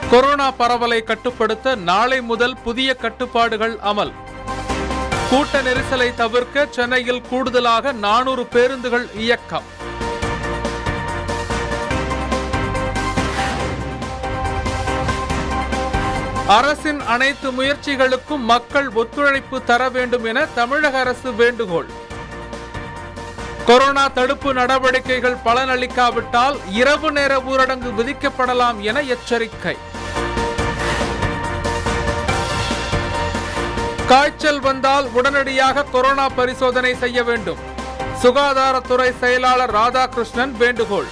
Corona பரவலை கட்டுப்படுத்த நாளை முதல் புதிய கட்டுப்பாடுகள் அமல் கூட்ட நெரிசலை தவிர்க்க சென்னையில் கூடுதலாக நானூறு பேருந்துகள் இயக்கம் அரசின் அனைத்து முயற்சிகளுக்கும் மக்கள் ஒத்துழைப்பு தர வேண்டும் என தமிழக அரசு வேண்டுகோள் கொரோனா தடுப்பு நடவடிக்கைகள் பலனளிக்காவிட்டால் இரவு நேர ஊரடங்கு விதிக்கப்படலாம் என எச்சரிக்கை காய்ச்சல் வந்தால் உடனடியாக கொரோனா பரிசோதனை செய்ய வேண்டும் சுகாதாரத்துறை செயலாளர் ராதாகிருஷ்ணன் வேண்டுகோள்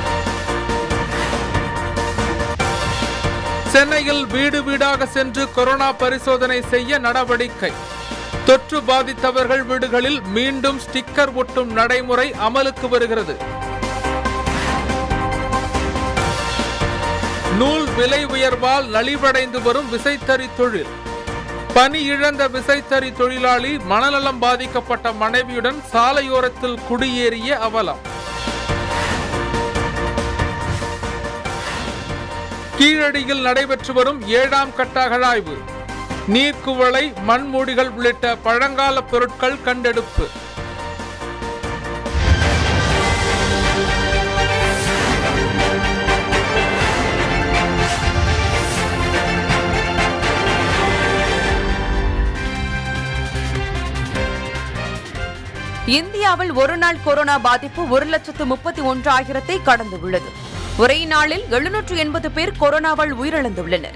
சென்னையில் வீடு வீடாக சென்று கொரோனா பரிசோதனை செய்ய நடவடிக்கை தொற்று பாதித்தவர்கள் வீடுகளில் மீண்டும் ஸ்டிக்கர் ஒட்டும் நடைமுறை அமலுக்கு வருகிறது நூல் விலை உயர்வால் நலிவடைந்து வரும் விசைத்தறி தொழில் பணி இழந்த விசைத்தறி தொழிலாளி மனநலம் பாதிக்கப்பட்ட மனைவியுடன் சாலையோரத்தில் குடியேறிய அவலம் கீழடியில் நடைபெற்று வரும் ஏழாம் கட்ட அகழாய்வு நீர்க்குவளை மண்மூடிகள் உள்ளிட்ட பழங்கால பொருட்கள் கண்டெடுப்பு இந்தியாவில் ஒருநாள் கொரோனா பாதிப்பு ஒரு லட்சத்து முப்பத்தி ஒன்றாயிரத்தை கடந்துள்ளது ஒரே நாளில் எழுநூற்று எண்பது பேர் கொரோனாவால் உயிரிழந்துள்ளனர்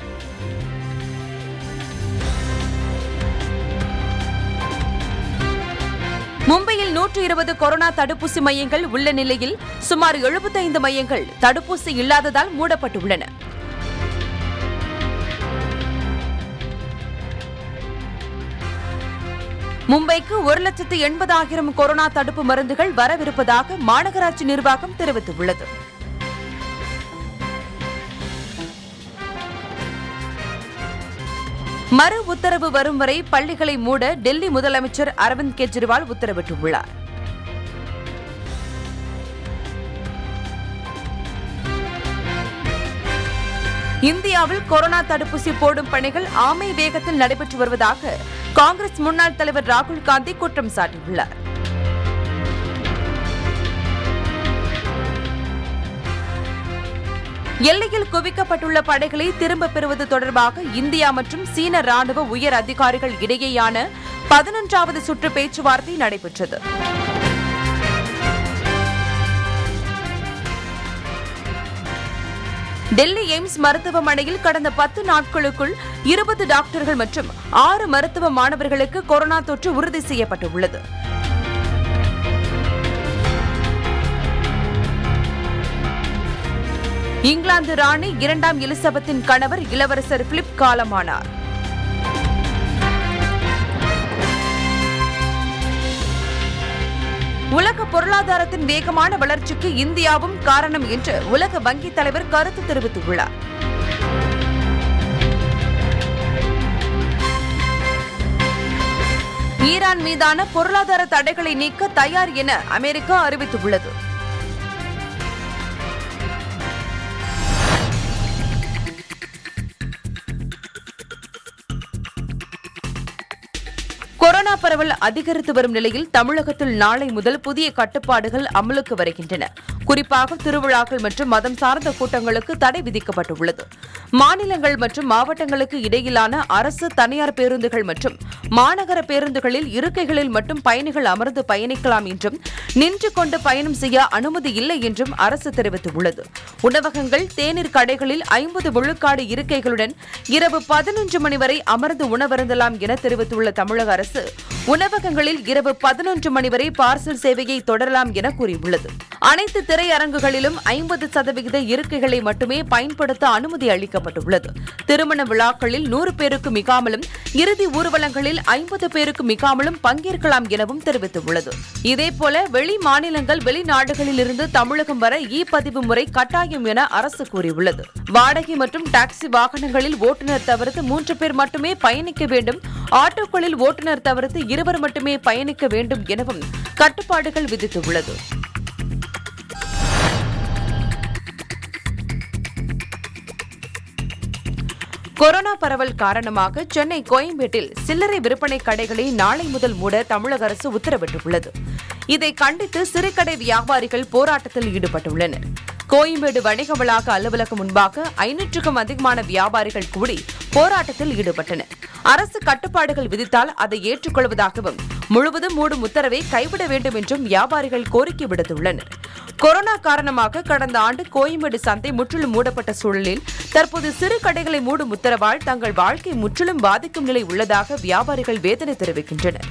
மும்பையில் நூற்று இருபது கொரோனா தடுப்பூசி மையங்கள் உள்ள நிலையில் சுமார் 75 மையங்கள் தடுப்பூசி இல்லாததால் மூடப்பட்டுள்ளன மும்பைக்கு ஒரு லட்சத்து எண்பதாயிரம் கொரோனா தடுப்பு மருந்துகள் வரவிருப்பதாக மாநகராட்சி நிர்வாகம் தெரிவித்துள்ளது மறு உத்தரவு வரும் வரை பள்ளிகளை மூட டெல்லி முதலமைச்சர் அரவிந்த் கெஜ்ரிவால் உத்தரவிட்டுள்ளார் இந்தியாவில் கொரோனா தடுப்பூசி போடும் பணிகள் ஆமை வேகத்தில் நடைபெற்று வருவதாக காங்கிரஸ் முன்னாள் தலைவர் ராகுல் காந்தி குற்றம் சாட்டியுள்ளார் எல்லையில் குவிக்கப்பட்டுள்ள படைகளை திரும்பப் பெறுவது தொடர்பாக இந்தியா மற்றும் சீன ராணுவ உயர் அதிகாரிகள் இடையேயான பதினொன்றாவது சுற்று பேச்சுவார்த்தை நடைபெற்றது டெல்லி எய்ம்ஸ் மருத்துவமனையில் கடந்த பத்து நாட்களுக்குள் இருபது டாக்டர்கள் மற்றும் ஆறு மருத்துவ மாணவர்களுக்கு கொரோனா தொற்று உறுதி செய்யப்பட்டுள்ளது இங்கிலாந்து ராணி இரண்டாம் எலிசபெத்தின் கணவர் இளவரசர் பிலிப் காலமானார் உலக பொருளாதாரத்தின் வேகமான வளர்ச்சிக்கு இந்தியாவும் காரணம் என்று உலக வங்கித் தலைவர் கருத்து தெரிவித்துள்ளார் ஈரான் மீதான பொருளாதார தடைகளை நீக்க தயார் என அமெரிக்கா அறிவித்துள்ளது கொரோனா பரவல் அதிகரித்து வரும் நிலையில் தமிழகத்தில் நாளை முதல் புதிய கட்டுப்பாடுகள் அமலுக்கு வருகின்றன குறிப்பாக திருவிழாக்கள் மற்றும் மதம் சார்ந்த கூட்டங்களுக்கு தடை விதிக்கப்பட்டுள்ளது மாநிலங்கள் மற்றும் மாவட்டங்களுக்கு இடையிலான அரசு தனியார் பேருந்துகள் மற்றும் மாநகர பேருந்துகளில் இருக்கைகளில் மட்டும் பயணிகள் அமர்ந்து பயணிக்கலாம் என்றும் நின்று கொண்டு பயணம் செய்ய அனுமதி இல்லை என்றும் அரசு தெரிவித்துள்ளது உணவகங்கள் தேநீர் கடைகளில் ஐம்பது விழுக்காடு இருக்கைகளுடன் இரவு பதினொன்று மணி வரை அமர்ந்து உணவருந்தலாம் என தெரிவித்துள்ள தமிழக அரசு உணவகங்களில் இரவு பதினொன்று மணி வரை பார்சல் சேவையை தொடரலாம் என கூறியுள்ளது அனைத்து திரையரங்குகளிலும் ஐம்பது சதவிகித இருக்கைகளை மட்டுமே பயன்படுத்த அனுமதி அளிக்கப்பட்டுள்ளது திருமண விழாக்களில் நூறு பேருக்கு மிகாமலும் இறுதி ஊர்வலங்களில் ஐம்பது பேருக்கு மிகாமலும் பங்கேற்கலாம் எனவும் தெரிவித்துள்ளது இதேபோல வெளி மாநிலங்கள் வெளிநாடுகளில் இருந்து தமிழகம் வர இ பதிவு முறை கட்டாயம் என அரசு கூறியுள்ளது வாடகை மற்றும் டாக்ஸி வாகனங்களில் ஓட்டுநர் தவிர்த்து மூன்று பேர் மட்டுமே பயணிக்க வேண்டும் ஆட்டோக்களில் ஓட்டுநர் தவிர்த்து இருவர் மட்டுமே பயணிக்க வேண்டும் எனவும் கட்டுப்பாடுகள் விதித்துள்ளது கொரோனா பரவல் காரணமாக சென்னை கோயம்பேட்டில் சில்லறை விற்பனை கடைகளை நாளை முதல் மூட தமிழக அரசு உத்தரவிட்டுள்ளது இதை கண்டித்து சிறுகடை வியாபாரிகள் போராட்டத்தில் ஈடுபட்டுள்ளனர் கோயம்பேடு வணிக வளாக அலுவலகம் முன்பாக ஐநூற்றுக்கும் அதிகமான வியாபாரிகள் கூடி போராட்டத்தில் ஈடுபட்டனர் அரசு கட்டுப்பாடுகள் விதித்தால் அதை ஏற்றுக்கொள்வதாகவும் முழுவதும் மூடும் உத்தரவை கைவிட வேண்டும் என்றும் வியாபாரிகள் கோரிக்கை விடுத்துள்ளனர் கொரோனா காரணமாக கடந்த ஆண்டு கோயம்பேடு சந்தை முற்றிலும் மூடப்பட்ட சூழலில் தற்போது சிறு கடைகளை மூடும் உத்தரவால் தங்கள் வாழ்க்கை முற்றிலும் பாதிக்கும் நிலை உள்ளதாக வியாபாரிகள் வேதனை தெரிவிக்கின்றனர்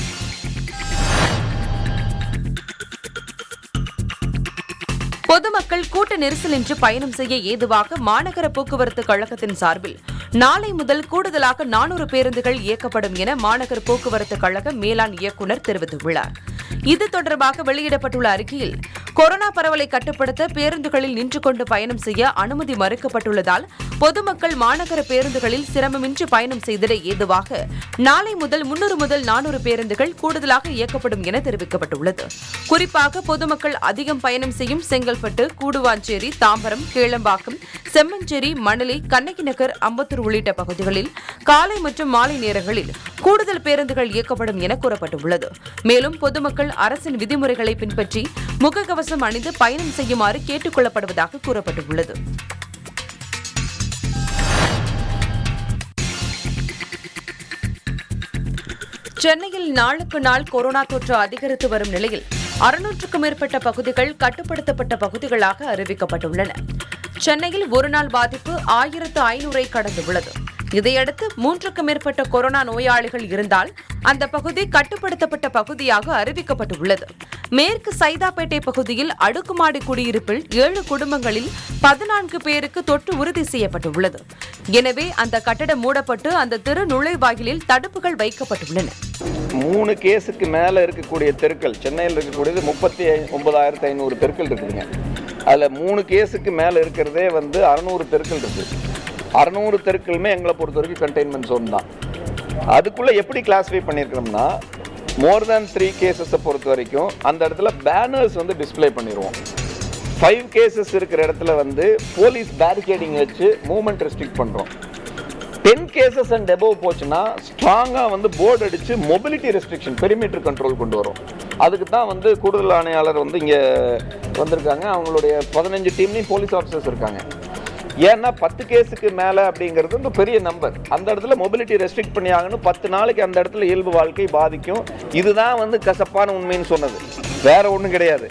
பொதுமக்கள் கூட்ட நெரிசலின்றி பயணம் செய்ய ஏதுவாக மாநகர போக்குவரத்து கழகத்தின் சார்பில் நாளை முதல் கூடுதலாக நானூறு பேருந்துகள் இயக்கப்படும் என மாநகர போக்குவரத்து கழக மேலாண் இயக்குநர் தெரிவித்துள்ளார் இது தொடர்பாக வெளியிடப்பட்டுள்ள அறிக்கையில் கொரோனா பரவலை கட்டுப்படுத்த பேருந்துகளில் நின்று கொண்டு பயணம் செய்ய அனுமதி மறுக்கப்பட்டுள்ளதால் பொதுமக்கள் மாநகர பேருந்துகளில் சிரமமின்றி பயணம் செய்திட ஏதுவாக நாளை முதல் முன்னூறு முதல் நானூறு பேருந்துகள் கூடுதலாக இயக்கப்படும் என தெரிவிக்கப்பட்டுள்ளது குறிப்பாக பொதுமக்கள் அதிகம் பயணம் செய்யும் செங்கல்பட்டு கூடுவாஞ்சேரி தாம்பரம் கீழம்பாக்கம் செம்மஞ்சேரி மணலி கண்ணகி நகர் அம்பத்தூர் உள்ளிட்ட பகுதிகளில் காலை மற்றும் மாலை நேரங்களில் கூடுதல் பேருந்துகள் இயக்கப்படும் என கூறப்பட்டுள்ளது மேலும் பொதுமக்கள் அரசின் விதிமுறைகளை பின்பற்றி முகக்கவசம் அணிந்து பயணம் செய்யுமாறு கேட்டுக் கொள்ளப்படுவதாக கூறப்பட்டுள்ளது சென்னையில் நாளுக்கு நாள் கொரோனா தொற்று அதிகரித்து வரும் நிலையில் அறுநூற்றுக்கும் மேற்பட்ட பகுதிகள் கட்டுப்படுத்தப்பட்ட பகுதிகளாக அறிவிக்கப்பட்டுள்ளன சென்னையில் ஒருநாள் பாதிப்பு ஆயிரத்து ஐநூறை கடந்துள்ளது இதையடுத்து மூன்றுக்கும் மேற்பட்ட கொரோனா நோயாளிகள் இருந்தால் அந்த பகுதி கட்டுப்படுத்தப்பட்ட பகுதியாக அறிவிக்கப்பட்டுள்ளது மேற்கு சைதாப்பேட்டை பகுதியில் அடுக்குமாடி குடியிருப்பில் ஏழு குடும்பங்களில் பதினான்கு பேருக்கு தொற்று உறுதி செய்யப்பட்டுள்ளது எனவே அந்த கட்டடம் மூடப்பட்டு அந்த தெரு நுழைவாயிலில் தடுப்புகள் வைக்கப்பட்டுள்ளன மூணு கேஸுக்கு மேலே இருக்கக்கூடிய தெருக்கள் சென்னையில் இருக்கக்கூடியது முப்பத்தி ஒன்பதாயிரத்து ஐநூறு தெருக்கள் இருக்குதுங்க அதில் மூணு கேஸுக்கு மேலே இருக்கிறதே வந்து அறநூறு தெருக்கள் இருக்குது அறநூறு தெருக்களுமே எங்களை பொறுத்த வரைக்கும் கண்டெய்ன்மெண்ட் ஜோன் தான் அதுக்குள்ளே எப்படி கிளாஸிஃபை பண்ணியிருக்கிறோம்னா மோர் தேன் த்ரீ கேசஸை பொறுத்த வரைக்கும் அந்த இடத்துல பேனர்ஸ் வந்து டிஸ்ப்ளே பண்ணிடுவோம் ஃபைவ் கேசஸ் இருக்கிற இடத்துல வந்து போலீஸ் பேரிகேடிங் வச்சு மூவ்மெண்ட் ரெஸ்ட்ரிக்ட் பண்ணுறோம் டென் கேசஸ் அண்ட் எபோவ் போச்சுன்னா ஸ்ட்ராங்காக வந்து போர்டு அடித்து மொபிலிட்டி ரெஸ்ட்ரிக்ஷன் பெரிமீட்டர் கண்ட்ரோல் கொண்டு வரும் அதுக்கு தான் வந்து கூடுதல் ஆணையாளர் வந்து இங்கே வந்திருக்காங்க அவங்களுடைய பதினஞ்சு டீம்லேயும் போலீஸ் ஆஃபீஸர்ஸ் இருக்காங்க ஏன்னா பத்து கேஸுக்கு மேலே அப்படிங்கிறது வந்து பெரிய நம்பர் அந்த இடத்துல மொபிலிட்டி ரெஸ்ட்ரிக்ட் பண்ணி ஆகணும் பத்து நாளைக்கு அந்த இடத்துல இயல்பு வாழ்க்கை பாதிக்கும் இதுதான் வந்து கசப்பான உண்மைன்னு சொன்னது வேற ஒன்றும் கிடையாது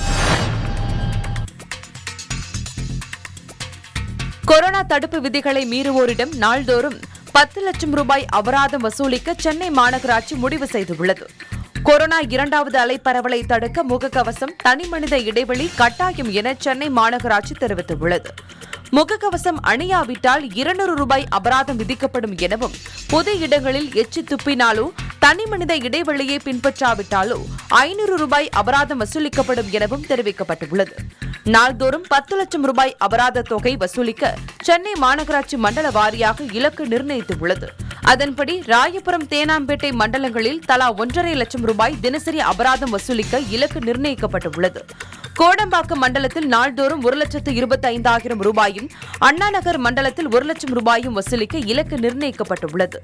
கொரோனா தடுப்பு விதிகளை மீறுவோரிடம் நாள்தோறும் பத்து லட்சம் ரூபாய் அபராதம் வசூலிக்க சென்னை மாநகராட்சி முடிவு செய்துள்ளது கொரோனா இரண்டாவது அலை பரவலை தடுக்க முகக்கவசம் தனிமனித இடைவெளி கட்டாயம் என சென்னை மாநகராட்சி தெரிவித்துள்ளது முகக்கவசம் அணியாவிட்டால் இருநூறு ரூபாய் அபராதம் விதிக்கப்படும் எனவும் பொது இடங்களில் எச்சி துப்பினாலோ தனிமனித இடைவெளியை பின்பற்றாவிட்டாலோ ஐநூறு ரூபாய் அபராதம் வசூலிக்கப்படும் எனவும் தெரிவிக்கப்பட்டுள்ளது நாள்தோறும் பத்து லட்சம் ரூபாய் அபராத தொகை வசூலிக்க சென்னை மாநகராட்சி மண்டல வாரியாக இலக்கு நிர்ணயித்துள்ளது அதன்படி ராயபுரம் தேனாம்பேட்டை மண்டலங்களில் தலா ஒன்றரை லட்சம் ரூபாய் தினசரி அபராதம் வசூலிக்க இலக்கு நிர்ணயிக்கப்பட்டுள்ளது கோடம்பாக்கம் மண்டலத்தில் நாள்தோறும் ஒரு லட்சத்து இருபத்தி ஐந்தாயிரம் ரூபாயும் அண்ணா நகர் மண்டலத்தில் ஒரு லட்சம் ரூபாயும் வசூலிக்க இலக்கு நிர்ணயிக்கப்பட்டுள்ளது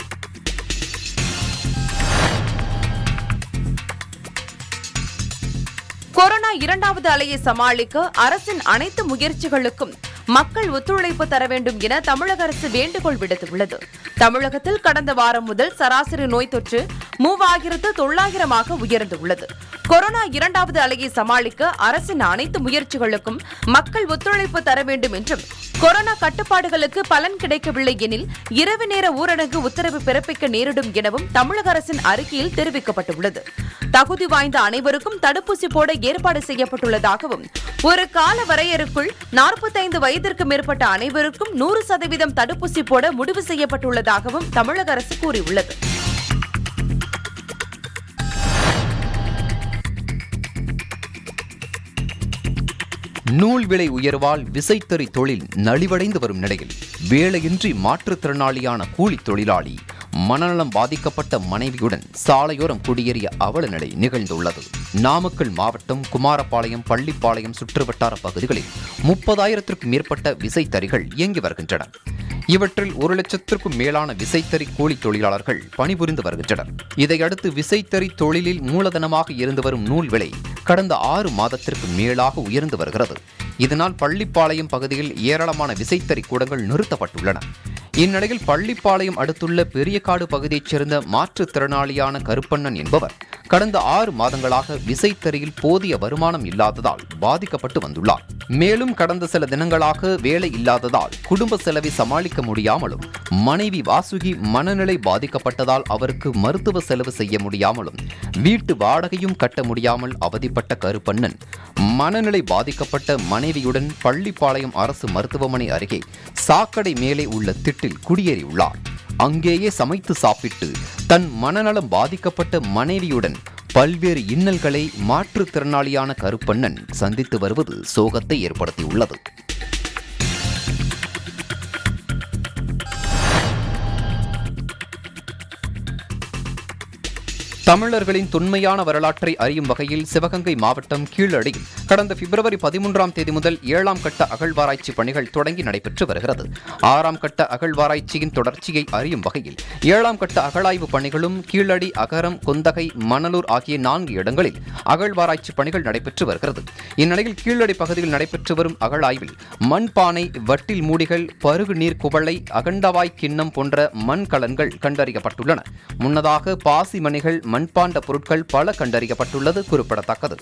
கொரோனா இரண்டாவது அலையை சமாளிக்க அரசின் அனைத்து முயற்சிகளுக்கும் மக்கள் ஒத்துழைப்பு தர வேண்டும் என தமிழக அரசு வேண்டுகோள் விடுத்துள்ளது தமிழகத்தில் கடந்த வாரம் முதல் சராசரி நோய் தொற்று மூவாயிரத்து தொள்ளாயிரமாக உயர்ந்துள்ளது கொரோனா இரண்டாவது அலையை சமாளிக்க அரசின் அனைத்து முயற்சிகளுக்கும் மக்கள் ஒத்துழைப்பு தர வேண்டும் என்றும் கொரோனா கட்டுப்பாடுகளுக்கு பலன் கிடைக்கவில்லை எனில் இரவு நேர ஊரடங்கு உத்தரவு பிறப்பிக்க நேரிடும் எனவும் தமிழக அரசின் அறிக்கையில் தெரிவிக்கப்பட்டுள்ளது தகுதி வாய்ந்த அனைவருக்கும் தடுப்பூசி போட ஏற்பாடு செய்யப்பட்டுள்ளதாகவும் ஒரு கால வரையறுக்குள் நாற்பத்தைந்து வயதிற்கு மேற்பட்ட அனைவருக்கும் நூறு சதவீதம் தடுப்பூசி போட முடிவு செய்யப்பட்டுள்ளதாகவும் தமிழக அரசு கூறியுள்ளது நூல் விலை உயர்வால் விசைத்தறி தொழில் நலிவடைந்து வரும் நிலையில் வேலையின்றி மாற்றுத்திறனாளியான கூலி தொழிலாளி மனநலம் பாதிக்கப்பட்ட மனைவியுடன் சாலையோரம் குடியேறிய அவல நிலை நிகழ்ந்துள்ளது நாமக்கல் மாவட்டம் குமாரபாளையம் பள்ளிப்பாளையம் சுற்றுவட்டார பகுதிகளில் முப்பதாயிரத்திற்கும் மேற்பட்ட விசைத்தறிகள் இயங்கி வருகின்றன இவற்றில் ஒரு லட்சத்திற்கும் மேலான விசைத்தறி கூலி தொழிலாளர்கள் பணிபுரிந்து வருகின்றனர் இதையடுத்து விசைத்தறி தொழிலில் மூலதனமாக இருந்து வரும் நூல் விலை கடந்த ஆறு மாதத்திற்கு மேலாக உயர்ந்து வருகிறது இதனால் பள்ளிப்பாளையம் பகுதியில் ஏராளமான விசைத்தறி கூடங்கள் நிறுத்தப்பட்டுள்ளன இந்நிலையில் பள்ளிப்பாளையம் அடுத்துள்ள பெரியகாடு பகுதியைச் சேர்ந்த மாற்றுத்திறனாளியான கருப்பண்ணன் என்பவர் கடந்த ஆறு மாதங்களாக விசைத்தறியில் போதிய வருமானம் இல்லாததால் பாதிக்கப்பட்டு வந்துள்ளார் மேலும் கடந்த சில தினங்களாக வேலை இல்லாததால் குடும்ப செலவை சமாளிக்க முடியாமலும் மனைவி வாசுகி மனநிலை பாதிக்கப்பட்டதால் அவருக்கு மருத்துவ செலவு செய்ய முடியாமலும் வீட்டு வாடகையும் கட்ட முடியாமல் அவதிப்பட்ட கருப்பண்ணன் மனநிலை பாதிக்கப்பட்ட மனைவியுடன் பள்ளிப்பாளையம் அரசு மருத்துவமனை அருகே சாக்கடை மேலே உள்ள திட்டில் குடியேறியுள்ளார் அங்கேயே சமைத்து சாப்பிட்டு தன் மனநலம் பாதிக்கப்பட்ட மனைவியுடன் பல்வேறு இன்னல்களை மாற்றுத்திறனாளியான கருப்பண்ணன் சந்தித்து வருவது சோகத்தை ஏற்படுத்தியுள்ளது தமிழர்களின் தொன்மையான வரலாற்றை அறியும் வகையில் சிவகங்கை மாவட்டம் கீழடியில் கடந்த பிப்ரவரி பதிமூன்றாம் தேதி முதல் ஏழாம் கட்ட அகழ்வாராய்ச்சி பணிகள் தொடங்கி நடைபெற்று வருகிறது ஆறாம் கட்ட அகழ்வாராய்ச்சியின் தொடர்ச்சியை அறியும் வகையில் ஏழாம் கட்ட அகழாய்வு பணிகளும் கீழடி அகரம் குந்தகை மணலூர் ஆகிய நான்கு இடங்களில் அகழ்வாராய்ச்சி பணிகள் நடைபெற்று வருகிறது இந்நிலையில் கீழடி பகுதியில் நடைபெற்று வரும் அகழாய்வில் மண்பானை வட்டில் மூடிகள் பருகு நீர் குவளை அகண்டவாய் கிண்ணம் போன்ற மண் கலன்கள் கண்டறியப்பட்டுள்ளன முன்னதாக பாசி மணிகள் மண்பாண்ட பொருட்கள் பல கண்டறியப்பட்டுள்ளது குறிப்பிடத்தக்கது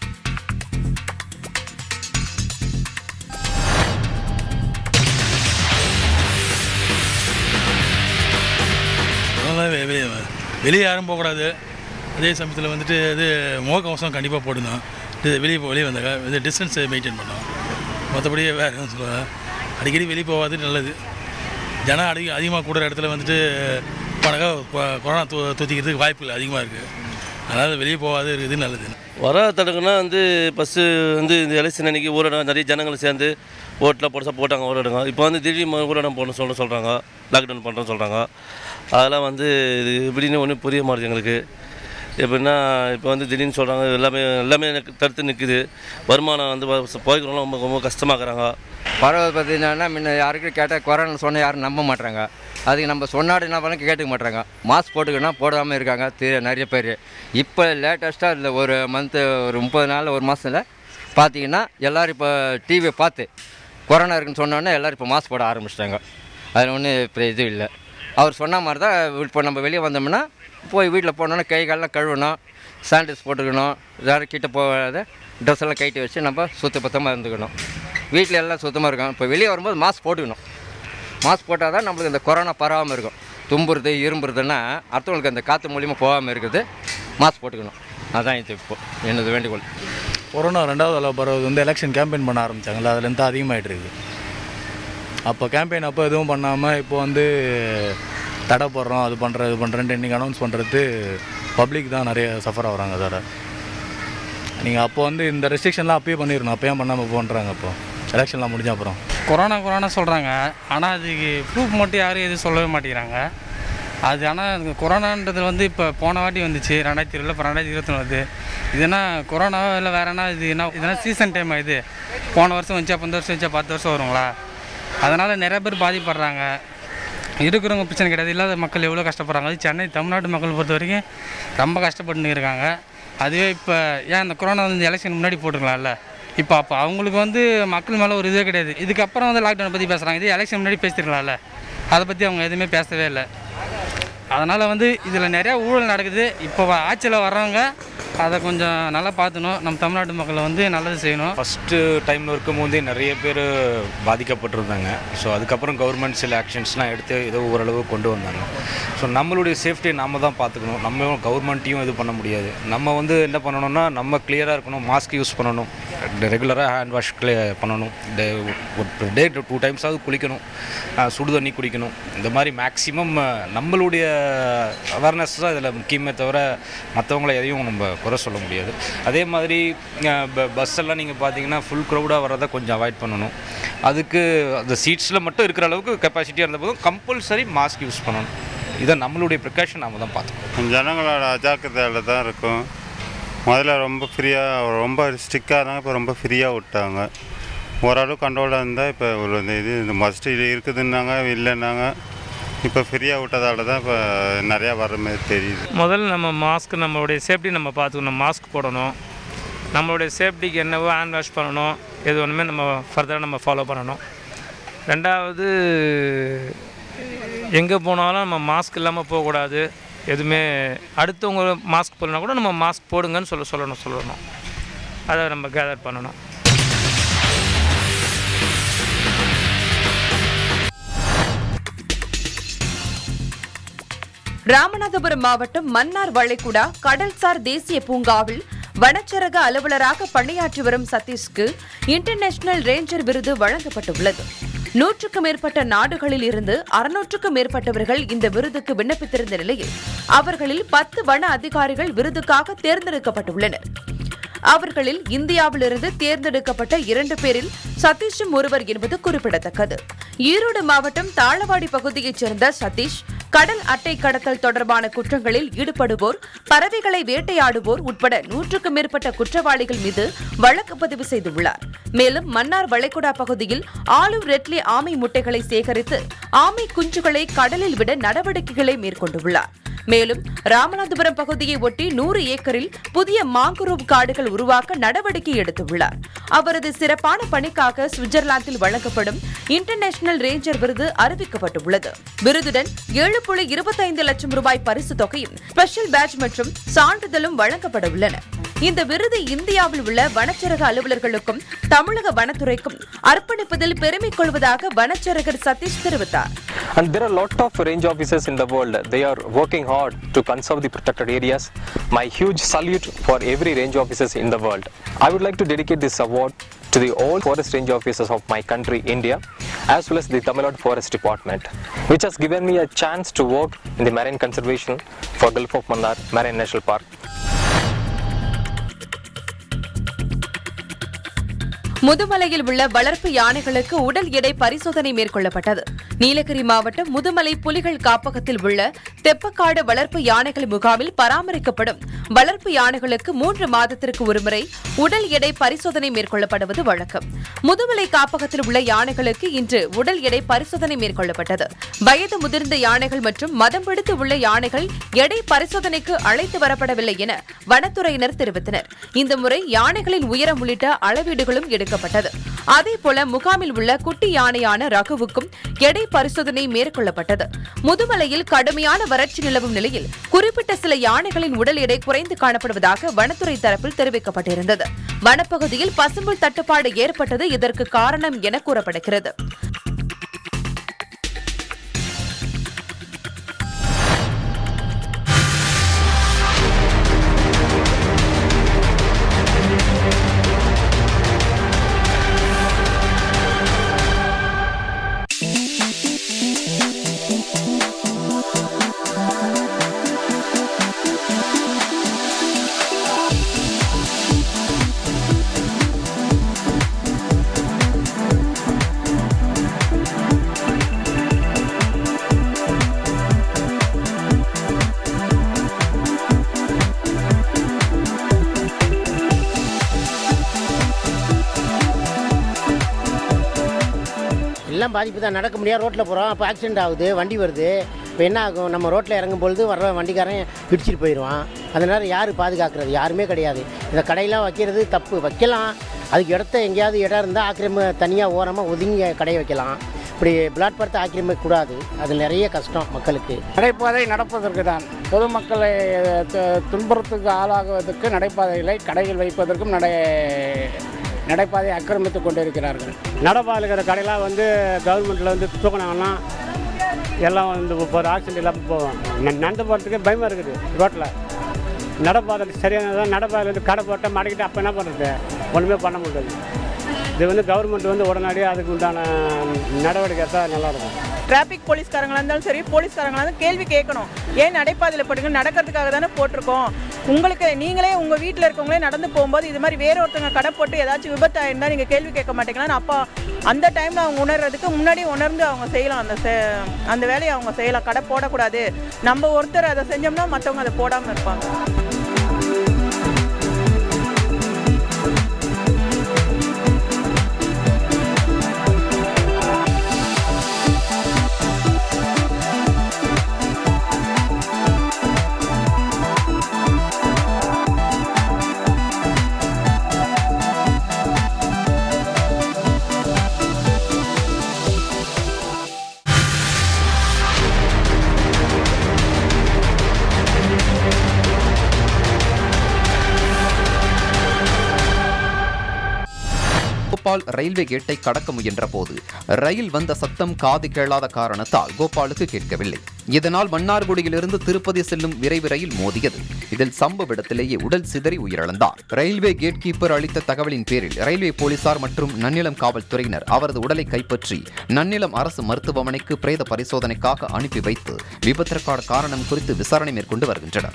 அதனால் வெ- வெ- வெளியே யாரும் போகக்கூடாது அதே சமயத்தில் வந்துட்டு இது முகக்கவசம் கண்டிப்பாக போடணும் இது வெளியே போ வெளியே வந்தாங்க இது டிஸ்டன்ஸ் மெயின்டைன் பண்ணணும் மற்றபடி வேறு எதுவும் சொல்ல அடிக்கடி வெளியே போகாது நல்லது ஜனம் அதிக அதிகமாக கூடுற இடத்துல வந்துட்டு பணக்கா கொரோனா தூ தூத்திக்கிறதுக்கு வாய்ப்புகள் அதிகமாக இருக்குது அதனால் வெளியே போகாது இருக்குது நல்லது வர தடுக்குன்னா வந்து ஃபஸ்ட்டு வந்து இந்த எலெக்ஷன் அன்றைக்கி ஊரடங்கு நிறைய ஜனங்கள் சேர்ந்து ஓட்டில் போட்டு போட்டாங்க ஊரடங்கு இப்போ வந்து திடீர்னு ஊரடங்கு போடணும் சொல்ல சொல்கிறாங்க லாக்டவுன் பண்ணுறோன்னு சொல்கிறாங்க அதெல்லாம் வந்து இது எப்படின்னு ஒன்றும் புரிய மாட்டேது எங்களுக்கு எப்படின்னா இப்போ வந்து திடீர்னு சொல்கிறாங்க எல்லாமே எல்லாமே எனக்கு தடுத்து நிற்குது வருமானம் வந்து போய்க்கிறவங்க ரொம்ப ரொம்ப கஷ்டமாக்குறாங்க பரவாயில்ல பார்த்தீங்கன்னா முன்ன யாருக்கும் கேட்டால் கொரோனா சொன்னால் யாரும் நம்ப மாட்றாங்க அதுக்கு நம்ம சொன்னாடு என்ன பண்ண கேட்டுக்க மாட்றாங்க மாஸ்க் போட்டுக்கணும் போடாமல் இருக்காங்க தெரிய நிறைய பேர் இப்போ லேட்டஸ்ட்டாக இந்த ஒரு மந்த்து ஒரு முப்பது நாள் ஒரு மாதத்தில் பார்த்தீங்கன்னா எல்லோரும் இப்போ டிவியை பார்த்து கொரோனா இருக்குன்னு சொன்னோன்னே எல்லோரும் இப்போ மாஸ்க் போட ஆரம்பிச்சிட்டாங்க அதில் ஒன்றும் இப்போ இது இல்லை அவர் சொன்ன மாதிரி தான் இப்போ நம்ம வெளியே வந்தோம்னா போய் வீட்டில் போனோன்னா கை காலெலாம் கழுவணும் சானிடைஸ் போட்டுக்கணும் யாரும் கிட்ட போகாத ட்ரெஸ் எல்லாம் கைட்டு வச்சு நம்ம சுத்த பத்தமாக இருந்துக்கணும் வீட்டில் எல்லாம் சுத்தமாக இருக்கும் இப்போ வெளியே வரும்போது மாஸ்க் போட்டுக்கணும் மாஸ்க் போட்டால் தான் நம்மளுக்கு இந்த கொரோனா பரவாமல் இருக்கும் தும்புறது இரும்புறதுன்னா அடுத்தவங்களுக்கு அந்த காற்று மூலியமாக போகாமல் இருக்குது மாஸ்க் போட்டுக்கணும் அதான் இது இப்போ எனது வேண்டுகோள் கொரோனா ரெண்டாவது அளவு பரவது வந்து எலெக்ஷன் கேம்பெயின் பண்ண ஆரம்பித்தாங்கல்ல அதுலேருந்து அதிகமாகிட்டு இருக்குது அப்போ கேம்பெயின் அப்போ எதுவும் பண்ணாமல் இப்போ வந்து தடை போடுறோம் அது பண்ணுறோம் இது பண்ணுறேன்ட்டு இன்றைக்கி அனௌன்ஸ் பண்ணுறது பப்ளிக் தான் நிறைய சஃபர் ஆகுறாங்க சார் நீங்கள் அப்போ வந்து இந்த ரெஸ்ட்ரிக்ஷன்லாம் அப்பயே பண்ணிடணும் அப்போ ஏன் பண்ணாமல் பண்ணுறாங்க அப்போ எலெக்ஷன்லாம் முடிஞ்ச அப்புறம் கொரோனா கொரோனா சொல்கிறாங்க ஆனால் அதுக்கு ப்ரூஃப் மட்டும் யாரும் எதுவும் சொல்லவே மாட்டேங்கிறாங்க அது ஆனால் கொரோனான்றது வந்து இப்போ போன வாட்டி வந்துச்சு ரெண்டாயிரத்தி இருபதுல இப்போ ரெண்டாயிரத்தி இருபத்தி வருது இதுனா கொரோனாவோ இல்லை வேற என்ன இது என்ன இதெல்லாம் சீசன் டைம் இது போன வருஷம் வந்துச்சா பத்து வருஷம் வந்துச்சா பத்து வருஷம் வருங்களா அதனால் நிறைய பேர் பாதிப்படுறாங்க இருக்கிறவங்க பிரச்சனை கிடையாது இல்லாத மக்கள் எவ்வளோ கஷ்டப்படுறாங்க அது சென்னை தமிழ்நாட்டு மக்கள் பொறுத்த வரைக்கும் ரொம்ப கஷ்டப்பட்டுன்னு இருக்காங்க அதுவே இப்போ ஏன் இந்த கொரோனா வந்து எலெக்ஷன் முன்னாடி போட்டுருக்கலாம்ல இப்போ அப்போ அவங்களுக்கு வந்து மக்கள் மேலே ஒரு இதே கிடையாது இதுக்கப்புறம் வந்து லாக்டவுனை பற்றி பேசுகிறாங்க இதே எலெக்ஷன் முன்னாடி பேசிருக்கலாம்ல அதை பற்றி அவங்க எதுவுமே பேசவே இல்லை அதனால் வந்து இதில் நிறையா ஊழல் நடக்குது இப்போ ஆட்சியில் வர்றவங்க அதை கொஞ்சம் நல்லா பார்த்துணும் நம்ம தமிழ்நாட்டு மக்களை வந்து நல்லது செய்யணும் ஃபஸ்ட்டு டைமில் இருக்கும்போதே நிறைய பேர் பாதிக்கப்பட்டிருந்தாங்க ஸோ அதுக்கப்புறம் கவர்மெண்ட் சில ஆக்ஷன்ஸ்லாம் எடுத்து ஏதோ ஓரளவு கொண்டு வந்தாங்க ஸோ நம்மளுடைய சேஃப்டியை நம்ம தான் பார்த்துக்கணும் நம்ம கவர்மெண்ட்டையும் இது பண்ண முடியாது நம்ம வந்து என்ன பண்ணணும்னா நம்ம கிளியராக இருக்கணும் மாஸ்க் யூஸ் பண்ணணும் ரெகுலராக ஹேண்ட் வாஷ் பண்ணணும் ஒரு டே டூ டைம்ஸாவது குளிக்கணும் அஹ் சுடு தண்ணி குடிக்கணும் இந்த மாதிரி மேக்ஸிமம் நம்மளுடைய அவேர்னஸ் தான் இதில் முக்கியமே தவிர மற்றவங்கள எதையும் நம்ம குறை சொல்ல முடியாது அதே மாதிரி பஸ் எல்லாம் நீங்கள் பார்த்தீங்கன்னா ஃபுல் க்ரௌடாக வரதை கொஞ்சம் அவாய்ட் பண்ணணும் அதுக்கு அந்த சீட்ஸில் மட்டும் இருக்கிற அளவுக்கு கெப்பாசிட்டியாக இருந்த போதும் கம்பல்சரி மாஸ்க் யூஸ் பண்ணணும் இதை நம்மளுடைய ப்ரிகாஷன் நாம தான் பார்த்துக்கணும் ஜனங்களோட அஜாக்கிரதையில் தான் இருக்கும் முதல்ல ரொம்ப ஃப்ரீயாக ரொம்ப ஸ்ட்ரிக்காக இருந்தாங்க இப்போ ரொம்ப ஃப்ரீயாக விட்டாங்க ஓரளவு கண்ட்ரோலாக இருந்தால் இப்போ ஒரு இந்த இது இந்த மஸ்ட் இது இருக்குதுன்னாங்க இல்லைன்னாங்க இப்போ ஃப்ரீயாக விட்டதால தான் இப்போ நிறையா வர்ற மாதிரி தெரியுது முதல்ல நம்ம மாஸ்க் நம்மளுடைய சேஃப்டி நம்ம பார்த்துக்கணும் மாஸ்க் போடணும் நம்மளுடைய சேஃப்டிக்கு என்னவோ ஹேண்ட் வாஷ் பண்ணணும் எது ஒன்றுமே நம்ம ஃபர்தராக நம்ம ஃபாலோ பண்ணணும் ரெண்டாவது எங்கே போனாலும் நம்ம மாஸ்க் இல்லாமல் போகக்கூடாது எதுவுமே அடுத்தவங்க மாஸ்க் போடலனா கூட நம்ம மாஸ்க் போடுங்கன்னு சொல்ல சொல்லணும் சொல்லணும் அதை நம்ம கேதர் பண்ணணும் ராமநாதபுரம் மாவட்டம் மன்னார் வளைகுடா கடல்சார் தேசிய பூங்காவில் வனச்சரக அலுவலராக பணியாற்றி வரும் சதீஷ்க்கு இன்டர்நேஷனல் ரேஞ்சர் விருது வழங்கப்பட்டுள்ளது நூற்றுக்கும் மேற்பட்ட நாடுகளில் இருந்து அறுநூற்றுக்கும் மேற்பட்டவர்கள் இந்த விருதுக்கு விண்ணப்பித்திருந்த நிலையில் அவர்களில் பத்து வன அதிகாரிகள் விருதுக்காக தேர்ந்தெடுக்கப்பட்டுள்ளனர் அவர்களில் இந்தியாவிலிருந்து தேர்ந்தெடுக்கப்பட்ட இரண்டு பேரில் சதீஷும் ஒருவர் என்பது குறிப்பிடத்தக்கது ஈரோடு மாவட்டம் தாளவாடி பகுதியைச் சேர்ந்த சதீஷ் கடல் அட்டை கடத்தல் தொடர்பான குற்றங்களில் ஈடுபடுவோர் பறவைகளை வேட்டையாடுவோர் உட்பட நூற்றுக்கும் மேற்பட்ட குற்றவாளிகள் மீது வழக்கு பதிவு செய்துள்ளார் மேலும் மன்னார் வளைகுடா பகுதியில் ஆலிவ் ரெட்லி ஆமை முட்டைகளை சேகரித்து ஆமை குஞ்சுகளை கடலில் விட நடவடிக்கைகளை மேற்கொண்டுள்ளார் மேலும் ராமநாதபுரம் பகுதியை ஒட்டி நூறு ஏக்கரில் புதிய மாங்குரோவ் காடுகள் உருவாக்க நடவடிக்கை எடுத்துள்ளார் அவரது சிறப்பான பணிக்காக சுவிட்சர்லாந்தில் வழங்கப்படும் இன்டர்நேஷனல் ரேஞ்சர் விருது அறிவிக்கப்பட்டுள்ளது விருதுடன் ஏழு புள்ளி இருபத்தைந்து லட்சம் ரூபாய் பரிசு தொகையும் ஸ்பெஷல் பேட்ச் மற்றும் சான்றிதழும் வழங்கப்பட உள்ளன இந்த விருது இந்தியாவில் உள்ள வனச்சரக அலுவலர்களுக்கும் தமிழக வனத்துறைக்கும் அர்ப்பணிப்பதில் பெருமை கொள்வதாக வனச்சரகர் சதீஷ் தெரிவித்தார் And there are a lot of range officers in the world. They are working hard to conserve the protected areas. My huge salute for every range officers in the world. I would like to dedicate this award to the all forest range officers of my country, India, as well as the Tamil Nadu Forest Department, which has given me a chance to work in the marine conservation for Gulf of Mannar Marine National Park. முதுமலையில் உள்ள வளர்ப்பு யானைகளுக்கு உடல் எடை பரிசோதனை மேற்கொள்ளப்பட்டது நீலகிரி மாவட்டம் முதுமலை புலிகள் காப்பகத்தில் உள்ள தெப்பக்காடு வளர்ப்பு யானைகள் முகாமில் பராமரிக்கப்படும் வளர்ப்பு யானைகளுக்கு மூன்று மாதத்திற்கு ஒருமுறை உடல் எடை பரிசோதனை மேற்கொள்ளப்படுவது வழக்கம் முதுமலை காப்பகத்தில் உள்ள யானைகளுக்கு இன்று உடல் எடை பரிசோதனை மேற்கொள்ளப்பட்டது வயது முதிர்ந்த யானைகள் மற்றும் மதம் பிடித்து உள்ள யானைகள் எடை பரிசோதனைக்கு அழைத்து வரப்படவில்லை என வனத்துறையினர் தெரிவித்தனர் இந்த முறை யானைகளின் உயரம் உள்ளிட்ட அளவீடுகளும் எடுக்கப்பட்டது அதேபோல முகாமில் உள்ள குட்டி யானையான ரகுவுக்கும் எடை பரிசோதனை மேற்கொள்ளப்பட்டது முதுமலையில் கடுமையான வறட்சி நிலவும் நிலையில் குறிப்பிட்ட சில யானைகளின் உடல் எடை குறைந்து காணப்படுவதாக வனத்துறை தரப்பில் தெரிவிக்கப்பட்டிருந்தது வனப்பகுதியில் பசும்புல் தட்டுப்பாடு ஏற்பட்டது இதற்கு காரணம் என கூறப்படுகிறது எல்லாம் பாதிப்பு தான் நடக்க முடியாது ரோட்டில் போகிறோம் அப்போ ஆக்சிடென்ட் ஆகுது வண்டி வருது இப்போ என்ன ஆகும் நம்ம ரோட்டில் இறங்கும் பொழுது வர்ற வண்டிக்காரன் இடிச்சிட்டு போயிடுவான் அதனால் யார் பாதுகாக்கிறது யாருமே கிடையாது இந்த கடையெல்லாம் வைக்கிறது தப்பு வைக்கலாம் அதுக்கு இடத்த எங்கேயாவது இடம் இருந்தால் ஆக்கிரமி தனியாக ஓரமாக ஒதுங்கி கடையை வைக்கலாம் இப்படி பிளாட் படுத்த ஆக்கிரமிக்க கூடாது அது நிறைய கஷ்டம் மக்களுக்கு நடைபாதை நடப்பதற்கு தான் பொதுமக்களை து- துன்புறுத்துக்கு ஆளாகுவதற்கு நடைபாதைகளை கடைகள் வைப்பதற்கும் நடை நடைபாதை ஆக்கிரமித்து கொண்டிருக்கிறார்கள் நடப்பாதையில் இருக்கிற கடையெல்லாம் வந்து கவர்மெண்ட்டில் வந்து தூக்கினாங்கன்னா எல்லாம் வந்து இப்போ ஒரு ஆக்சிடென்ட் இல்லாமல் போவோம் ந- நடந்து போகிறதுக்கே பயமாக இருக்குது ரோட்டில் நடப்பாதை சரியானதான் நடப்பாதையில் வந்து கடை போட்டால் மடக்கிட்டு அப்போ என்ன பண்ணுறது ஒன்றுமே பண்ண முடியாது இது வந்து கவர்மெண்ட் வந்து உடனடியாக அதுக்கு உண்டான நடவடிக்கை எடுத்தால் நல்லாயிருக்கும் டிராஃபிக் போலீஸ்காரங்களா இருந்தாலும் சரி போலீஸ்காரங்களா இருந்தாலும் கேள்வி கேட்கணும் ஏன் நடைபாதையில் போட்டுங்க நடக்கிறதுக்காக தானே போட்டிருக்கோம் உங்களுக்கு நீங்களே உங்கள் வீட்டில் இருக்கவங்களே நடந்து போகும்போது இது மாதிரி வேற ஒருத்தவங்க கடை போட்டு ஏதாச்சும் விபத்து ஆயிருந்தா நீங்கள் கேள்வி கேட்க மாட்டீங்களான்னு அப்போ அந்த டைமில் அவங்க உணர்றதுக்கு முன்னாடி உணர்ந்து அவங்க செய்யலாம் அந்த செ- அந்த வேலையை அவங்க செய்யலாம் கடை போடக்கூடாது நம்ம ஒருத்தர் அதை செஞ்சோம்னா மற்றவங்க அதை போடாமல் இருப்பாங்க கோபால் ரயில்வே கேட்டை கடக்க முயன்ற போது ரயில் வந்த சத்தம் காது கேளாத காரணத்தால் கோபாலுக்கு கேட்கவில்லை இதனால் மன்னார்குடியிலிருந்து திருப்பதி செல்லும் விரைவு ரயில் மோதியது இதில் சம்பவ இடத்திலேயே உடல் சிதறி உயிரிழந்தார் ரயில்வே கேட் கீப்பர் அளித்த தகவலின் பேரில் ரயில்வே போலீசார் மற்றும் நன்னிலம் காவல்துறையினர் அவரது உடலை கைப்பற்றி நன்னிலம் அரசு மருத்துவமனைக்கு பிரேத பரிசோதனைக்காக அனுப்பி வைத்து விபத்திற்கான காரணம் குறித்து விசாரணை மேற்கொண்டு வருகின்றனர்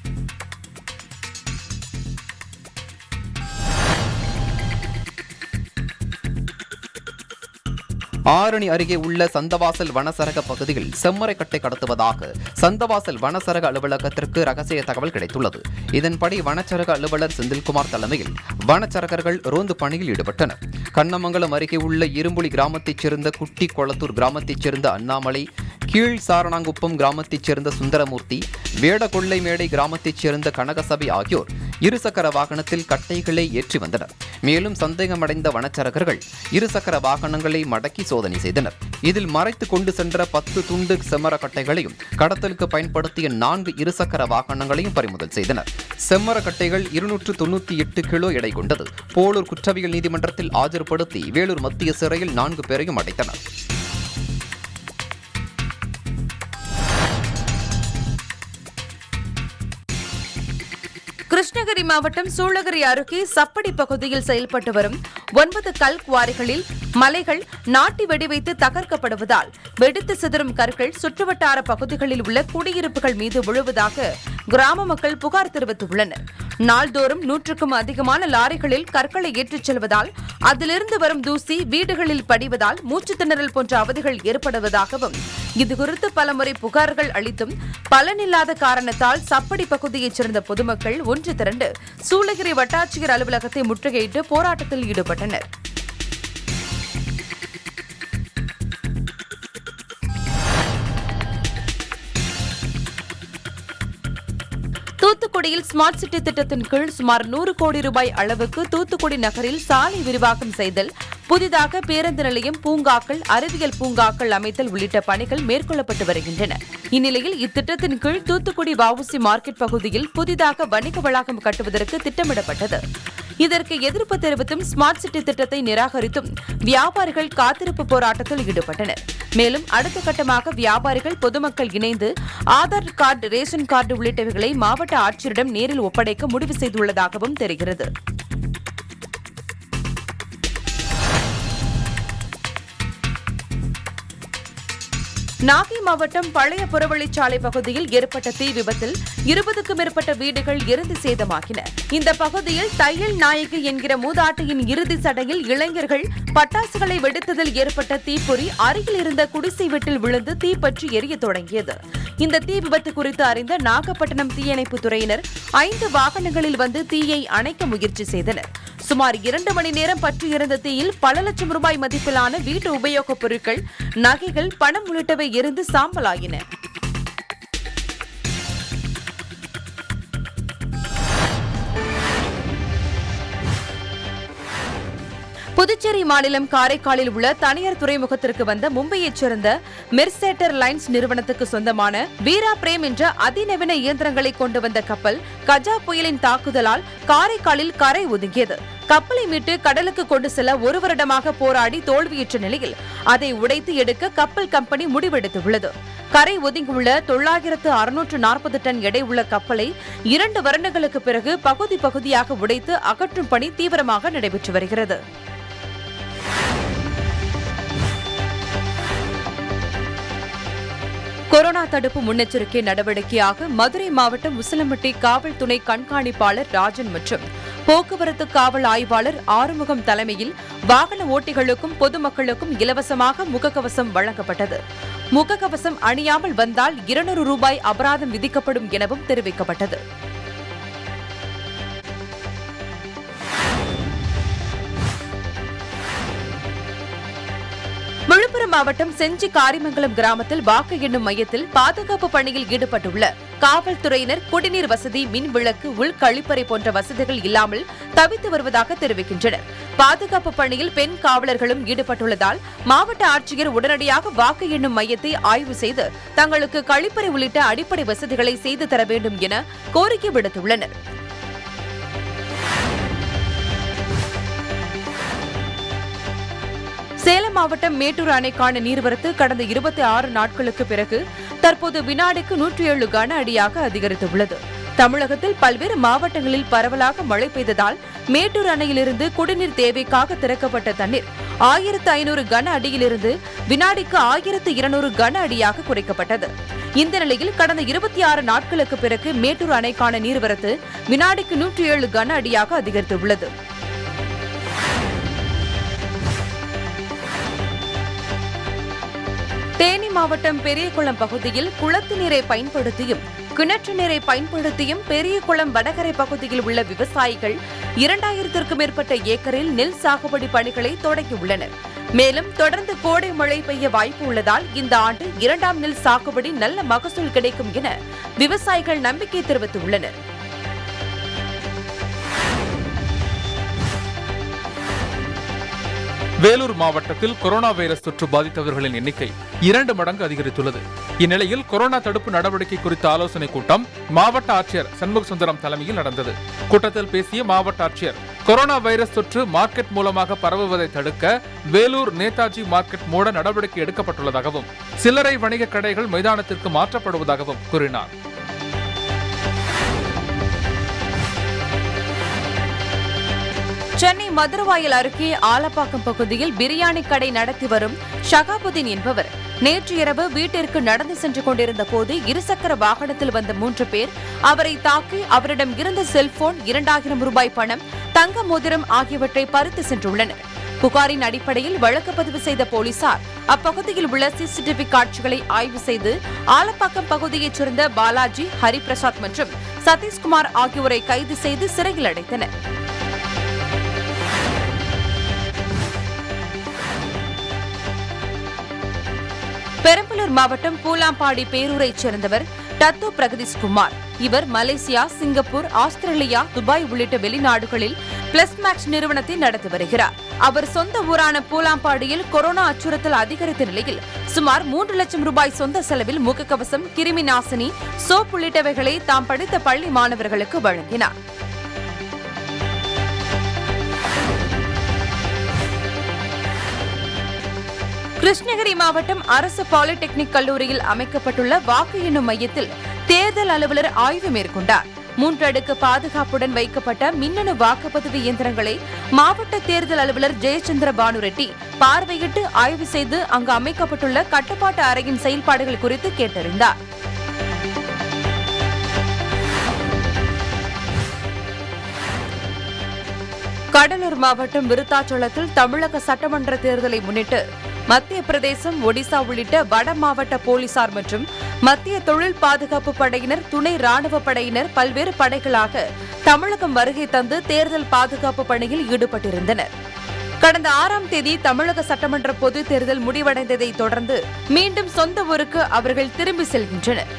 ஆரணி அருகே உள்ள சந்தவாசல் வனசரக பகுதியில் செம்மரைக்கட்டை கடத்துவதாக சந்தவாசல் வனசரக அலுவலகத்திற்கு ரகசிய தகவல் கிடைத்துள்ளது இதன்படி வனச்சரக அலுவலர் செந்தில்குமார் தலைமையில் வனச்சரகர்கள் ரோந்து பணியில் ஈடுபட்டனர் கண்ணமங்கலம் அருகே உள்ள இரும்புலி கிராமத்தைச் சேர்ந்த குட்டி கொளத்தூர் கிராமத்தைச் சேர்ந்த அண்ணாமலை கீழ் சாரணாங்குப்பம் கிராமத்தைச் சேர்ந்த சுந்தரமூர்த்தி வேடகொள்ளை மேடை கிராமத்தைச் சேர்ந்த கனகசபை ஆகியோர் இருசக்கர வாகனத்தில் கட்டைகளை ஏற்றி வந்தனர் மேலும் சந்தேகமடைந்த வனச்சரகர்கள் இருசக்கர வாகனங்களை மடக்கி சோதனை செய்தனர் இதில் மறைத்து கொண்டு சென்ற பத்து துண்டு செம்மர கட்டைகளையும் கடத்தலுக்கு பயன்படுத்திய நான்கு இருசக்கர வாகனங்களையும் பறிமுதல் செய்தனர் செம்மர கட்டைகள் இருநூற்று தொண்ணூத்தி எட்டு கிலோ எடை கொண்டது போலூர் குற்றவியல் நீதிமன்றத்தில் ஆஜர்படுத்தி வேலூர் மத்திய சிறையில் நான்கு பேரையும் அடைத்தனர் கிருஷ்ணகிரி மாவட்டம் சூளகிரி அருகே சப்படி பகுதியில் செயல்பட்டு வரும் ஒன்பது கல் குவாரிகளில் மலைகள் நாட்டி வெடி வைத்து தகர்க்கப்படுவதால் வெடித்து சிதறும் கற்கள் சுற்றுவட்டார பகுதிகளில் உள்ள குடியிருப்புகள் மீது விழுவதாக கிராம மக்கள் புகார் தெரிவித்துள்ளனர் நாள்தோறும் நூற்றுக்கும் அதிகமான லாரிகளில் கற்களை ஏற்றிச் செல்வதால் அதிலிருந்து வரும் தூசி வீடுகளில் படிவதால் மூச்சுத் திணறல் போன்ற அவதிகள் ஏற்படுவதாகவும் இதுகுறித்து பலமுறை புகார்கள் அளித்தும் பலனில்லாத காரணத்தால் சப்படி பகுதியைச் சேர்ந்த பொதுமக்கள் ஒன்று திரண்டு சூளகிரி வட்டாட்சியர் அலுவலகத்தை முற்றுகையிட்டு போராட்டத்தில் ஈடுபட்டனர் தூத்துக்குடியில் ஸ்மார்ட் சிட்டி திட்டத்தின் கீழ் சுமார் நூறு கோடி ரூபாய் அளவுக்கு தூத்துக்குடி நகரில் சாலை விரிவாக்கம் செய்தல் புதிதாக பேருந்து நிலையம் பூங்காக்கள் அறிவியல் பூங்காக்கள் அமைத்தல் உள்ளிட்ட பணிகள் மேற்கொள்ளப்பட்டு வருகின்றன இந்நிலையில் இத்திட்டத்தின் கீழ் தூத்துக்குடி வஉசி மார்க்கெட் பகுதியில் புதிதாக வணிக வளாகம் கட்டுவதற்கு திட்டமிடப்பட்டது இதற்கு எதிர்ப்பு தெரிவித்தும் ஸ்மார்ட் சிட்டி திட்டத்தை நிராகரித்தும் வியாபாரிகள் காத்திருப்பு போராட்டத்தில் ஈடுபட்டனர் மேலும் அடுத்த கட்டமாக வியாபாரிகள் பொதுமக்கள் இணைந்து ஆதார் கார்டு ரேஷன் கார்டு உள்ளிட்டவைகளை மாவட்ட ஆட்சியரிடம் நேரில் ஒப்படைக்க முடிவு செய்துள்ளதாகவும் தெரிகிறது நாகை மாவட்டம் பழைய புறவழிச்சாலை பகுதியில் ஏற்பட்ட தீ விபத்தில் இருபதுக்கும் மேற்பட்ட வீடுகள் எரிந்து சேதமாகின இந்த பகுதியில் தையல் நாயகி என்கிற மூதாட்டியின் இறுதி சடங்கில் இளைஞர்கள் பட்டாசுகளை வெடித்ததில் ஏற்பட்ட தீப்பொறி அருகில் இருந்த குடிசை வீட்டில் விழுந்து தீப்பற்றி எரிய தொடங்கியது இந்த தீ விபத்து குறித்து அறிந்த நாகப்பட்டினம் தீயணைப்பு துறையினர் ஐந்து வாகனங்களில் வந்து தீயை அணைக்க முயற்சி செய்தனர் சுமார் இரண்டு மணி நேரம் பற்றியிருந்த தீயில் பல லட்சம் ரூபாய் மதிப்பிலான வீட்டு உபயோகப் பொருட்கள் நகைகள் பணம் உள்ளிட்டவை எரிந்து சாம்பலாயின புதுச்சேரி மாநிலம் காரைக்காலில் உள்ள தனியார் துறைமுகத்திற்கு வந்த மும்பையைச் சேர்ந்த மெர்சேட்டர் லைன்ஸ் நிறுவனத்துக்கு சொந்தமான வீரா பிரேம் என்ற அதிநவீன இயந்திரங்களை கொண்டு வந்த கப்பல் கஜா புயலின் தாக்குதலால் காரைக்காலில் கரை ஒதுங்கியது கப்பலை மீட்டு கடலுக்கு கொண்டு செல்ல ஒரு வருடமாக போராடி தோல்வியுற்ற நிலையில் அதை உடைத்து எடுக்க கப்பல் கம்பெனி முடிவெடுத்துள்ளது கரை ஒதுங்கியுள்ள தொள்ளாயிரத்து அறுநூற்று நாற்பது டன் எடை உள்ள கப்பலை இரண்டு வருடங்களுக்கு பிறகு பகுதி பகுதியாக உடைத்து அகற்றும் பணி தீவிரமாக நடைபெற்று வருகிறது கொரோனா தடுப்பு முன்னெச்சரிக்கை நடவடிக்கையாக மதுரை மாவட்டம் உசிலம்பட்டி காவல் துணை கண்காணிப்பாளர் ராஜன் மற்றும் போக்குவரத்து காவல் ஆய்வாளர் ஆறுமுகம் தலைமையில் வாகன ஓட்டிகளுக்கும் பொதுமக்களுக்கும் இலவசமாக முகக்கவசம் வழங்கப்பட்டது முகக்கவசம் அணியாமல் வந்தால் இருநூறு ரூபாய் அபராதம் விதிக்கப்படும் எனவும் தெரிவிக்கப்பட்டது விழுப்புரம் மாவட்டம் செஞ்சி காரிமங்கலம் கிராமத்தில் வாக்கு எண்ணும் மையத்தில் பாதுகாப்பு பணியில் ஈடுபட்டுள்ள காவல்துறையினர் குடிநீர் வசதி மின் விளக்கு உள் கழிப்பறை போன்ற வசதிகள் இல்லாமல் தவித்து வருவதாக தெரிவிக்கின்றனர் பாதுகாப்பு பணியில் பெண் காவலர்களும் ஈடுபட்டுள்ளதால் மாவட்ட ஆட்சியர் உடனடியாக வாக்கு எண்ணும் மையத்தை ஆய்வு செய்து தங்களுக்கு கழிப்பறை உள்ளிட்ட அடிப்படை வசதிகளை செய்து தர வேண்டும் என கோரிக்கை விடுத்துள்ளனர் சேலம் மாவட்டம் மேட்டூர் அணைக்கான நீர்வரத்து கடந்த இருபத்தி ஆறு நாட்களுக்கு பிறகு தற்போது வினாடிக்கு நூற்றி ஏழு கன அடியாக அதிகரித்துள்ளது தமிழகத்தில் பல்வேறு மாவட்டங்களில் பரவலாக மழை பெய்ததால் மேட்டூர் அணையிலிருந்து குடிநீர் தேவைக்காக திறக்கப்பட்ட தண்ணீர் ஆயிரத்து ஐநூறு கன அடியிலிருந்து வினாடிக்கு ஆயிரத்து இருநூறு கன அடியாக குறைக்கப்பட்டது இந்த நிலையில் கடந்த இருபத்தி ஆறு நாட்களுக்கு பிறகு மேட்டூர் அணைக்கான நீர்வரத்து வினாடிக்கு நூற்றி ஏழு கன அடியாக அதிகரித்துள்ளது தேனி மாவட்டம் பெரியகுளம் பகுதியில் குளத்து நீரை பயன்படுத்தியும் கிணற்று நீரை பயன்படுத்தியும் பெரியகுளம் வடகரை பகுதியில் உள்ள விவசாயிகள் இரண்டாயிரத்திற்கும் மேற்பட்ட ஏக்கரில் நெல் சாகுபடி பணிகளை தொடங்கியுள்ளனர் மேலும் தொடர்ந்து கோடை மழை பெய்ய வாய்ப்பு உள்ளதால் இந்த ஆண்டு இரண்டாம் நெல் சாகுபடி நல்ல மகசூல் கிடைக்கும் என விவசாயிகள் நம்பிக்கை தெரிவித்துள்ளனர் வேலூர் மாவட்டத்தில் கொரோனா வைரஸ் தொற்று பாதித்தவர்களின் எண்ணிக்கை இரண்டு மடங்கு அதிகரித்துள்ளது இந்நிலையில் கொரோனா தடுப்பு நடவடிக்கை குறித்த ஆலோசனைக் கூட்டம் மாவட்ட ஆட்சியர் சண்முக சுந்தரம் தலைமையில் நடந்தது கூட்டத்தில் பேசிய மாவட்ட ஆட்சியர் கொரோனா வைரஸ் தொற்று மார்க்கெட் மூலமாக பரவுவதை தடுக்க வேலூர் நேதாஜி மார்க்கெட் மூட நடவடிக்கை எடுக்கப்பட்டுள்ளதாகவும் சில்லறை வணிக கடைகள் மைதானத்திற்கு மாற்றப்படுவதாகவும் கூறினார் சென்னை மதுரவாயல் அருகே ஆலப்பாக்கம் பகுதியில் பிரியாணி கடை நடத்தி வரும் ஷகாபுதீன் என்பவர் நேற்று இரவு வீட்டிற்கு நடந்து சென்று கொண்டிருந்த போது இருசக்கர வாகனத்தில் வந்த மூன்று பேர் அவரை தாக்கி அவரிடம் இருந்த செல்போன் இரண்டாயிரம் ரூபாய் பணம் தங்க மோதிரம் ஆகியவற்றை பறித்து சென்றுள்ளனர் புகாரின் அடிப்படையில் வழக்கு பதிவு செய்த போலீசார் அப்பகுதியில் உள்ள சிசிடிவி காட்சிகளை ஆய்வு செய்து ஆலப்பாக்கம் பகுதியைச் சேர்ந்த பாலாஜி ஹரிபிரசாத் மற்றும் சதீஷ்குமார் ஆகியோரை கைது செய்து சிறையில் அடைத்தனர் பெரம்பலூர் மாவட்டம் பூலாம்பாடி பேரூரைச் சேர்ந்தவர் டத்து பிரகதீஷ்குமார் இவர் மலேசியா சிங்கப்பூர் ஆஸ்திரேலியா துபாய் உள்ளிட்ட வெளிநாடுகளில் பிளஸ் மேக்ஸ் நிறுவனத்தை நடத்தி வருகிறார் அவர் சொந்த ஊரான பூலாம்பாடியில் கொரோனா அச்சுறுத்தல் அதிகரித்த நிலையில் சுமார் மூன்று லட்சம் ரூபாய் சொந்த செலவில் முகக்கவசம் கிருமி நாசினி சோப் உள்ளிட்டவைகளை தாம் படித்த பள்ளி மாணவர்களுக்கு வழங்கினார் கிருஷ்ணகிரி மாவட்டம் அரசு பாலிடெக்னிக் கல்லூரியில் அமைக்கப்பட்டுள்ள வாக்கு எண்ணும் மையத்தில் தேர்தல் அலுவலர் ஆய்வு மேற்கொண்டார் மூன்றடுக்கு பாதுகாப்புடன் வைக்கப்பட்ட மின்னணு வாக்குப்பதிவு இயந்திரங்களை மாவட்ட தேர்தல் அலுவலர் ஜெயச்சந்திர பானுரெட்டி பார்வையிட்டு ஆய்வு செய்து அங்கு அமைக்கப்பட்டுள்ள கட்டுப்பாட்டு அறையின் செயல்பாடுகள் குறித்து கேட்டறிந்தார் கடலூர் மாவட்டம் விருத்தாச்சலத்தில் தமிழக சட்டமன்ற தேர்தலை முன்னிட்டு மத்திய பிரதேசம் ஒடிசா உள்ளிட்ட வட மாவட்ட போலீசார் மற்றும் மத்திய தொழில் பாதுகாப்பு படையினர் துணை ராணுவ படையினர் பல்வேறு படைகளாக தமிழகம் வருகை தந்து தேர்தல் பாதுகாப்பு பணியில் ஈடுபட்டிருந்தனர் கடந்த ஆறாம் தேதி தமிழக சட்டமன்ற பொதுத் தேர்தல் முடிவடைந்ததை தொடர்ந்து மீண்டும் சொந்த ஊருக்கு அவர்கள் திரும்பி செல்கின்றனர்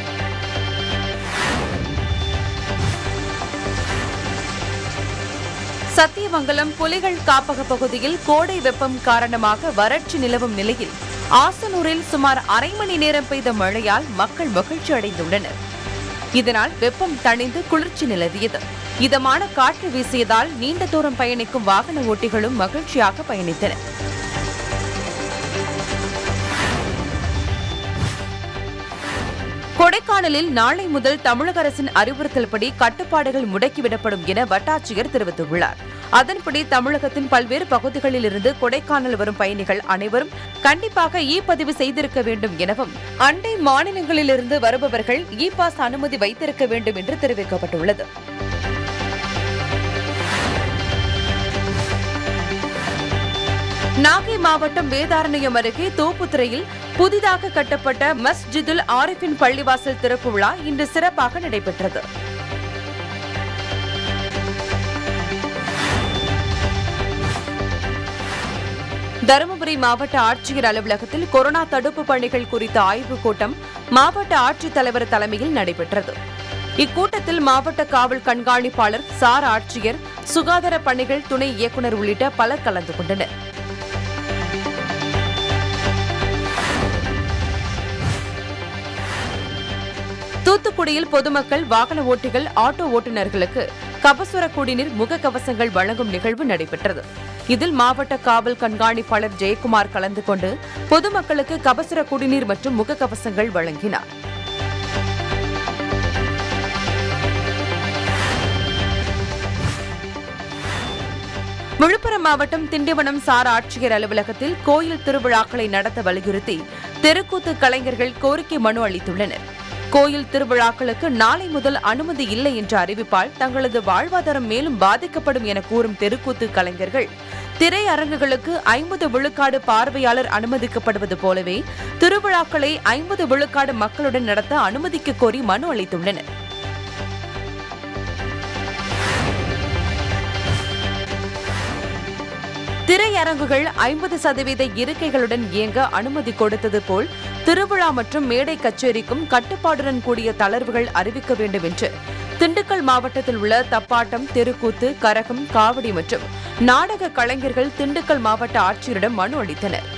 சத்தியமங்கலம் புலிகள் காப்பக பகுதியில் கோடை வெப்பம் காரணமாக வறட்சி நிலவும் நிலையில் ஆசனூரில் சுமார் அரை மணி நேரம் பெய்த மழையால் மக்கள் மகிழ்ச்சி அடைந்துள்ளனர் இதனால் வெப்பம் தணிந்து குளிர்ச்சி நிலவியது இதமான காற்று வீசியதால் நீண்ட தூரம் பயணிக்கும் வாகன ஓட்டிகளும் மகிழ்ச்சியாக பயணித்தனர் கொடைக்கானலில் நாளை முதல் தமிழக அரசின் அறிவுறுத்தல்படி கட்டுப்பாடுகள் முடக்கிவிடப்படும் என வட்டாட்சியர் தெரிவித்துள்ளார் அதன்படி தமிழகத்தின் பல்வேறு பகுதிகளில் இருந்து கொடைக்கானல் வரும் பயணிகள் அனைவரும் கண்டிப்பாக இ பதிவு செய்திருக்க வேண்டும் எனவும் அண்டை மாநிலங்களிலிருந்து வருபவர்கள் இ பாஸ் அனுமதி வைத்திருக்க வேண்டும் என்று தெரிவிக்கப்பட்டுள்ளது நாகை மாவட்டம் வேதாரண்யம் அருகே தோப்புத்துறையில் புதிதாக கட்டப்பட்ட மஸ்ஜிதுல் ஆரிஃபின் பள்ளிவாசல் திறப்பு விழா இன்று சிறப்பாக நடைபெற்றது தருமபுரி மாவட்ட ஆட்சியர் அலுவலகத்தில் கொரோனா தடுப்பு பணிகள் குறித்த ஆய்வுக் கூட்டம் மாவட்ட ஆட்சித்தலைவர் தலைமையில் நடைபெற்றது இக்கூட்டத்தில் மாவட்ட காவல் கண்காணிப்பாளர் சார் ஆட்சியர் சுகாதார பணிகள் துணை இயக்குநர் உள்ளிட்ட பலர் கலந்து கொண்டனர் தூத்துக்குடியில் பொதுமக்கள் வாகன ஓட்டிகள் ஆட்டோ ஓட்டுநர்களுக்கு கபசுர குடிநீர் முகக்கவசங்கள் வழங்கும் நிகழ்வு நடைபெற்றது இதில் மாவட்ட காவல் கண்காணிப்பாளர் ஜெயக்குமார் கலந்து கொண்டு பொதுமக்களுக்கு கபசுர குடிநீர் மற்றும் முகக்கவசங்கள் வழங்கினார் விழுப்புரம் மாவட்டம் திண்டிவனம் சார் ஆட்சியர் அலுவலகத்தில் கோயில் திருவிழாக்களை நடத்த வலியுறுத்தி தெருக்கூத்து கலைஞர்கள் கோரிக்கை மனு அளித்துள்ளனர் கோயில் திருவிழாக்களுக்கு நாளை முதல் அனுமதி இல்லை என்ற அறிவிப்பால் தங்களது வாழ்வாதாரம் மேலும் பாதிக்கப்படும் என கூறும் தெருக்கூத்து கலைஞர்கள் திரையரங்குகளுக்கு ஐம்பது விழுக்காடு பார்வையாளர் அனுமதிக்கப்படுவது போலவே திருவிழாக்களை ஐம்பது விழுக்காடு மக்களுடன் நடத்த அனுமதிக்க கோரி மனு அளித்துள்ளனர் திரையரங்குகள் ஐம்பது சதவீத இருக்கைகளுடன் இயங்க அனுமதி கொடுத்தது போல் திருவிழா மற்றும் மேடை கச்சேரிக்கும் கட்டுப்பாடுடன் கூடிய தளர்வுகள் அறிவிக்க வேண்டும் என்று திண்டுக்கல் மாவட்டத்தில் உள்ள தப்பாட்டம் தெருக்கூத்து கரகம் காவடி மற்றும் நாடக கலைஞர்கள் திண்டுக்கல் மாவட்ட ஆட்சியரிடம் மனு அளித்தனர்